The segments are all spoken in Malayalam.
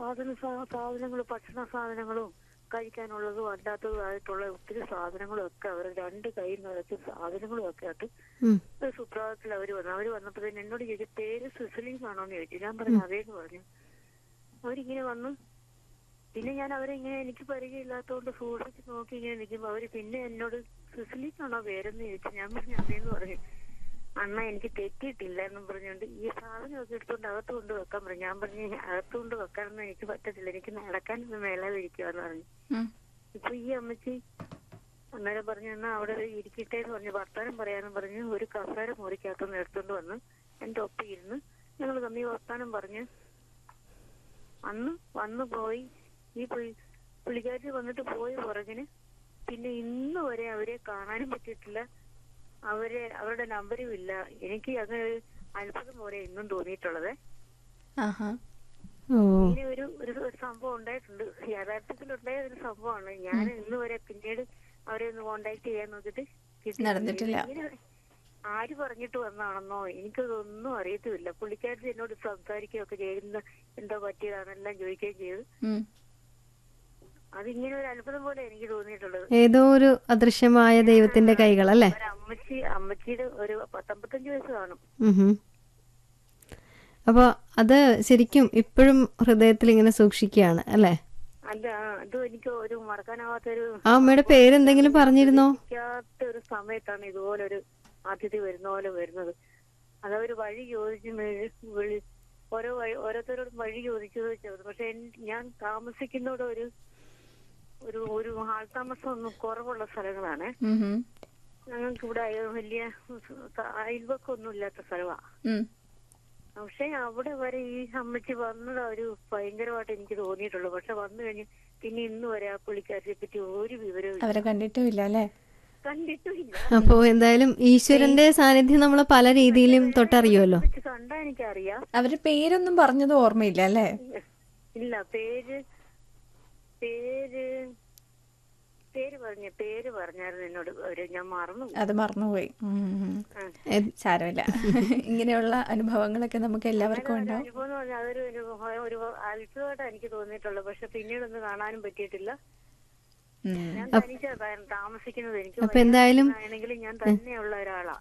സാധന സാധനങ്ങൾ ഭക്ഷണ സാധനങ്ങളും കഴിക്കാനുള്ളതും അല്ലാത്തതുമായിട്ടുള്ള ഒത്തിരി സാധനങ്ങളും ഒക്കെ അവർ രണ്ട് കൈ നിറച്ച് സാധനങ്ങളും ഒക്കെ ആയിട്ട് ഉം. ഒരു സുപ്രഭാതത്തിൽ അവർ വന്നു അവർ വന്നപ്പോ തന്നെ എന്നോട് ചോദിച്ചു പേര് സുസലീം ആണോന്ന് ചോദിച്ചു ഞാൻ പറഞ്ഞു അതേന്ന് പറഞ്ഞു അവരിങ്ങനെ വന്നു പിന്നെ ഞാൻ അവരെ ഇങ്ങനെ എനിക്ക് പരിചയമില്ലാത്തതുകൊണ്ട് സൂക്ഷിച്ച് നോക്കി ഇങ്ങനെ നിൽക്കുമ്പോ അവര് പിന്നെ എന്നോട് സുസലീം ആണോ പേരെന്ന് ചോദിച്ചു ഞാൻ പറഞ്ഞു അതേന്ന് പറഞ്ഞു അണ്ണ എനിക്ക് തെറ്റിയിട്ടില്ല എന്നും പറഞ്ഞുകൊണ്ട് ഈ സാധനമൊക്കെ എടുത്തുകൊണ്ട് അകത്ത് കൊണ്ട് വെക്കാൻ പറഞ്ഞു ഞാൻ പറഞ്ഞു അകത്ത് കൊണ്ട് വെക്കാനൊന്നും എനിക്ക് പറ്റത്തില്ല എനിക്ക് നടക്കാനൊന്നും മേലാതിരിക്കുവാന്ന് പറഞ്ഞു ഉം. ഇപ്പൊ ഈ അമ്മച്ചി അന്നേരം പറഞ്ഞു എന്നാ അവിടെ ഇരിക്കട്ടെ എന്ന് പറഞ്ഞു വർത്താനം പറയാനും പറഞ്ഞു ഒരു കസേര മുറിക്കകത്തുനിന്ന് എടുത്തോണ്ട് വന്ന് എന്റെ ഒപ്പം ഇരുന്ന് ഞങ്ങൾ തമ്മി വർത്താനം പറഞ്ഞ് അന്ന് വന്നു പോയി ഈ പുള്ളി പുള്ളിക്കാരി വന്നിട്ട് പോയി പുറകിന് പിന്നെ ഇന്ന് വരെ അവരെ കാണാനും പറ്റിയിട്ടില്ല അവരെ അവരുടെ നമ്പരും ഇല്ല എനിക്ക് അങ്ങനെ ഒരു അത്ഭുതം പോലെ ഇന്നും തോന്നിയിട്ടുള്ളത് ആഹാ ഓ ഇങ്ങനെ ഒരു ഒരു ഒരു സംഭവം ഉണ്ടായിട്ടുണ്ട് യഥാർത്ഥത്തിൽ ഉണ്ടായ ഒരു സംഭവമാണ് ഞാൻ ഇന്ന് വരെ പിന്നീട് അവരെ ഒന്ന് കോണ്ടാക്ട് ചെയ്യാൻ നോക്കിയിട്ട് കിട്ടിയിട്ടില്ല. നടന്നിട്ടില്ല. ഇങ്ങനെ ആര് പറഞ്ഞിട്ട് വന്നാണെന്നോ എനിക്കതൊന്നും അറിയത്തുമില്ല പുള്ളിക്കാരത്തി എന്നോട് സംസാരിക്കുകയൊക്കെ ചെയ്യുന്ന എന്താ പറ്റിയതാണെല്ലാം ചോദിക്കുകയും ചെയ്തു ഉം. അതിങ്ങനെ ഒരു അത്ഭുതം പോലെ എനിക്ക് തോന്നിയിട്ടുള്ളത് ഏതോ ഒരു അദൃശ്യമായ ദൈവത്തിന്റെ കൈകൾ അല്ലേ ഒരു അമ്മച്ചി അമ്മച്ചിയുടെ ഒരു പത്തമ്പത്തഞ്ച് വയസ്സ് കാണും ഉഹും. അപ്പൊ അത് ശരിക്കും ഇപ്പോഴും ഹൃദയത്തിൽ ഇങ്ങനെ സൂക്ഷിക്കുകയാണ് അല്ലേ അല്ല അത് എനിക്ക് ഒരു മറക്കാനാവാത്തൊരു ആ അമ്മയുടെ പേരെന്തെങ്കിലും പറഞ്ഞിരുന്നോ ഇരിക്കാത്ത ഒരു സമയത്താണ് ഇതുപോലെ ഒരു അതിഥി വരുന്ന പോലെ വരുന്നത് അതവര് വഴി ചോദിച്ച് മേ- വിളി- ഓരോ വഴി ഓരോരുത്തരോടും വഴി ചോദിച്ചു ചോദിച്ചത് പക്ഷെ എൻ- ഞാൻ താമസിക്കുന്നവിടെ ഒരു ഒരു ഒരു ആൾതാമസം ഒന്നും കുറവുള്ള സ്ഥലങ്ങളാണ് ഉം ഉം. ഞങ്ങൾക്ക് ഇവിടെ അയ- വലിയ അയൽവക്കൊന്നും ഇല്ലാത്ത സ്ഥലമാണ് ഉം. പക്ഷെ അവിടെ വരെ ഈ അമ്മച്ചി വന്നത് ഒരു ഭയങ്കരമായിട്ട് എനിക്ക് തോന്നിയിട്ടുള്ളൂ പക്ഷെ വന്നു കഴിഞ്ഞ് പിന്നെ ഇന്ന് വരെ ആ പുള്ളിക്കാരിയെ പറ്റി ഒരു വിവരവും ഇല്ല. അവരെ കണ്ടിട്ടും ഇല്ല അല്ലേ കണ്ടിട്ടുമില്ല അപ്പോ എന്തായാലും ഈശ്വരന്റെ സാന്നിധ്യം നമ്മൾ പല രീതിയിലും തൊട്ടറിയുമല്ലോ വെച്ച് കണ്ടാ എനിക്കറിയാം അവരുടെ പേരൊന്നും പറഞ്ഞത് ഓർമ്മയില്ല അല്ലേ ഇല്ല പേര് പേര് പേര് പറഞ്ഞ പേര് പറഞ്ഞായിരുന്നു എന്നോട് ഒരു ഞാൻ മറന്നു അത് മറന്നുപോയി ഉം ഉം. എ- സാരമില്ല ഇങ്ങനെയുള്ള അനുഭവങ്ങളൊക്കെ നമുക്ക് എല്ലാവർക്കും ഒരു ഉണ്ടാവും അനുഭവം എന്ന് പറഞ്ഞാൽ അതൊരു ഒരു ഒരു അത്ഭുതമായിട്ടാണ് എനിക്ക് തോന്നിയിട്ടുള്ളത് പക്ഷെ പിന്നീടൊന്നും കാണാനും പറ്റിയിട്ടില്ല ഉം. ഞാൻ തനിച്ചാ താമസിക്കുന്നത് എനിക്ക് അപ്പൊ എന്തായാലും- ആണെങ്കിലും ഞാൻ തന്നെയുള്ള ഒരാളാ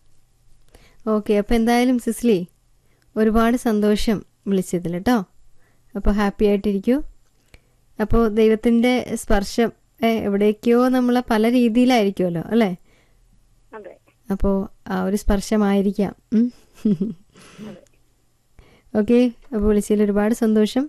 ഓക്കെ അപ്പൊ എന്തായാലും സിസ്ലി ഒരുപാട് സന്തോഷം വിളിച്ചതിൽ കേട്ടോ അപ്പോൾ ഹാപ്പി ആയിട്ടിരിക്കൂ അപ്പോൾ ദൈവത്തിന്റെ സ്പർശം ഏ, എവിടേക്കോ നമ്മളെ പല രീതിയിലായിരിക്കുമല്ലോ അല്ലേ അതെ അപ്പോൾ ആ ഒരു സ്പർശമായിരിക്കാം ഓക്കെ അപ്പോൾ വിളിച്ചതിൽ ഒരുപാട് സന്തോഷം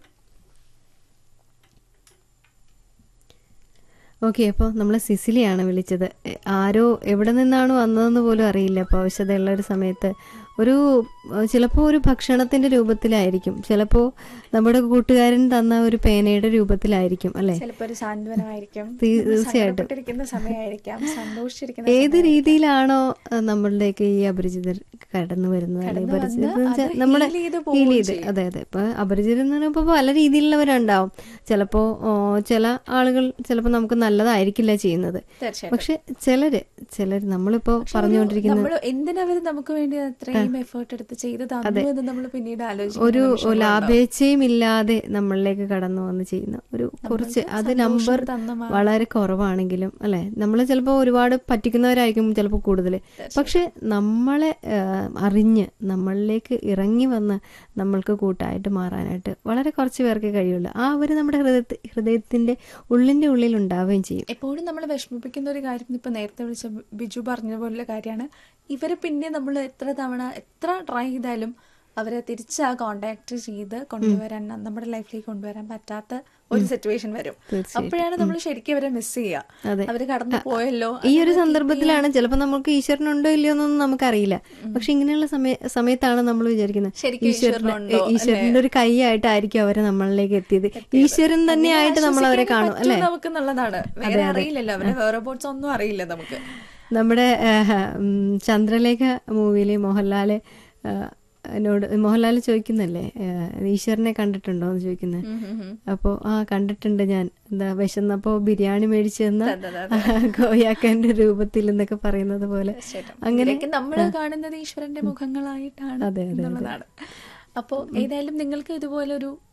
ഓക്കെ അപ്പോൾ നമ്മൾ സിസിലിയാണ് വിളിച്ചത് എ, ആരോ എവിടെ നിന്നാണ് വന്നതെന്ന് പോലും അറിയില്ല അപ്പോൾ ആവശ്യതയുള്ള ഒരു സമയത്ത് ഒരു ചിലപ്പോൾ ഒരു ഭക്ഷണത്തിന്റെ രൂപത്തിലായിരിക്കും ചിലപ്പോൾ നമ്മുടെ കൂട്ടുകാരൻ തന്ന ഒരു പേനയുടെ രൂപത്തിലായിരിക്കും അല്ലേ ചിലപ്പോ ഒരു സാന്ത്വനമായിരിക്കും തീ- നമ്മൾ തീർച്ചയായിട്ടും. സങ്കടപ്പെട്ടിരിക്കുന്ന സമയമായിരിക്കാം സന്തോഷിച്ചിരിക്കുന്ന ഏത് രീതിയിലാണോ അഹ് നമ്മളിലേക്ക് ഈ അപരിചിതർ കടന്നു വരുന്നത് അല്ലെങ്കിൽ കടന്നു പരിചിതർ വന്ന് എന്ന് വെച്ചാൽ അത് നമ്മളെ heal ചെയ്ത് heal പോവുകയും ചെയ്ത് ചെയ്യും. അതെ അതെ ഇപ്പൊ അപരിചിതർ എന്ന് പറയുമ്പോൾ പല രീതിയിലുള്ളവരുണ്ടാവും ചിലപ്പോ ഓ, ചില ആളുകൾ ചിലപ്പോൾ നമുക്ക് നല്ലതായിരിക്കില്ല ചെയ്യുന്നത് തീർച്ചയായിട്ടും പക്ഷെ ചിലര് ചിലര് നമ്മളിപ്പോ പറഞ്ഞുകൊണ്ടിരിക്കുന്ന നമ്മൾ എന്തിനവര് നമുക്ക് വേണ്ടി അത്രയും എഫേർട്ട് എടുത്ത് ചെയ്ത് തന്നു എന്ന് നമ്മൾ പിന്നീട് ഒരു ആലോചിക്കും ലാഭേച്ഛയും ഇല്ലാതെ നമ്മളിലേക്ക് കടന്നു വന്ന് ചെയ്യുന്ന ഒരു കുറച്ച് അത് നമ്പർ തന്ന മാ- വളരെ കുറവാണെങ്കിലും അല്ലെ നമ്മൾ ചിലപ്പോൾ ഒരുപാട് പറ്റിക്കുന്നവരായിരിക്കും ചിലപ്പോൾ കൂടുതൽ പക്ഷെ നമ്മളെ ആ, അറിഞ്ഞ് നമ്മളിലേക്ക് ഇറങ്ങി വന്ന് നമ്മൾക്ക് കൂട്ടായിട്ട് മാറാനായിട്ട് വളരെ കുറച്ച് പേർക്ക് കഴിയുള്ളൂ ആ അവർ നമ്മുടെ ഹൃദയ ഹൃദയത്തിന്റെ ഉള്ളിന്റെ ഉള്ളിൽ ഉണ്ടാവുകയും ചെയ്യും എപ്പോഴും നമ്മൾ വിഷമിപ്പിക്കുന്ന ഒരു കാര്യം ഇപ്പൊ നേരത്തെ വിളിച്ച ബിജു പറഞ്ഞ പോലുള്ള കാര്യമാണ് ഇവരെ പിന്നെ നമ്മൾ എത്ര തവണ എത്ര ട്രൈ ചെയ്താലും അവരെ തിരിച്ച് ആ കോണ്ടാക്ട് ചെയ്ത് കൊണ്ടുവരാൻ നമ്മുടെ ലൈഫിലേക്ക് കൊണ്ടുവരാൻ പറ്റാത്ത ഒരു സിറ്റുവേഷൻ വരും അപ്പോഴാണ് നമ്മൾ ശരിക്കും അവരെ മിസ് അതെ. ചെയ്യുക അവര് കടന്നു പോയല്ലോ ഈ ഒരു സന്ദർഭത്തിലാണ് ചിലപ്പോൾ നമുക്ക് ഈശ്വരനുണ്ടോ ഇല്ലയോ എന്നൊന്നും നമുക്കറിയില്ല പക്ഷെ ഇങ്ങനെയുള്ള സമയ സമയത്താണ് നമ്മൾ വിചാരിക്കുന്നത് ശരിക്കും ഈശ്വരനുണ്ടോ, ഈശ്വരന്റെ ഒരു കൈയായിട്ടായിരിക്കും അവരെ നമ്മളിലേക്ക് എത്തിയത് ഈശ്വരൻ തന്നെയായിട്ട് നമ്മൾ അവരെ കാണും പറ്റും അല്ലെ നമുക്ക് എന്നുള്ളതാണ് വേറെ അറിയില്ലല്ലോ അവരെ വേറെ ബോട്ട്സ് ഒന്നും അറിയില്ല നമുക്ക് നമ്മുടെ ആഹ്, ഉം, ചന്ദ്രലേഖ മൂവിയില് മോഹൻലാല് ആഹ്, എന്നോട് മോഹൻലാൽ ചോദിക്കുന്നല്ലേ ആഹ്, ഈശ്വരനെ കണ്ടിട്ടുണ്ടോ എന്ന് ചോദിക്കുന്നത് ഉം ഉം ഉം. അപ്പോ ആ കണ്ടിട്ടുണ്ട് ഞാൻ എന്താ വിശന്നപ്പോ ബിരിയാണി മേടിച്ചു തന്ന അതെ, ഗോയാക്കന്റെ രൂപത്തിൽ എന്നൊക്കെ പറയുന്നത് പോലെ തീർച്ചയായിട്ടും. അങ്ങനെ ഇതൊക്കെ നമ്മൾ കാണുന്നത് ഈശ്വരന്റെ മുഖങ്ങളായിട്ടാണ് അതെ, അതെ, അതെ. എന്നുള്ളതാണ് അപ്പോൾ ഏതായാലും നിങ്ങൾക്ക് ഇതുപോലൊരു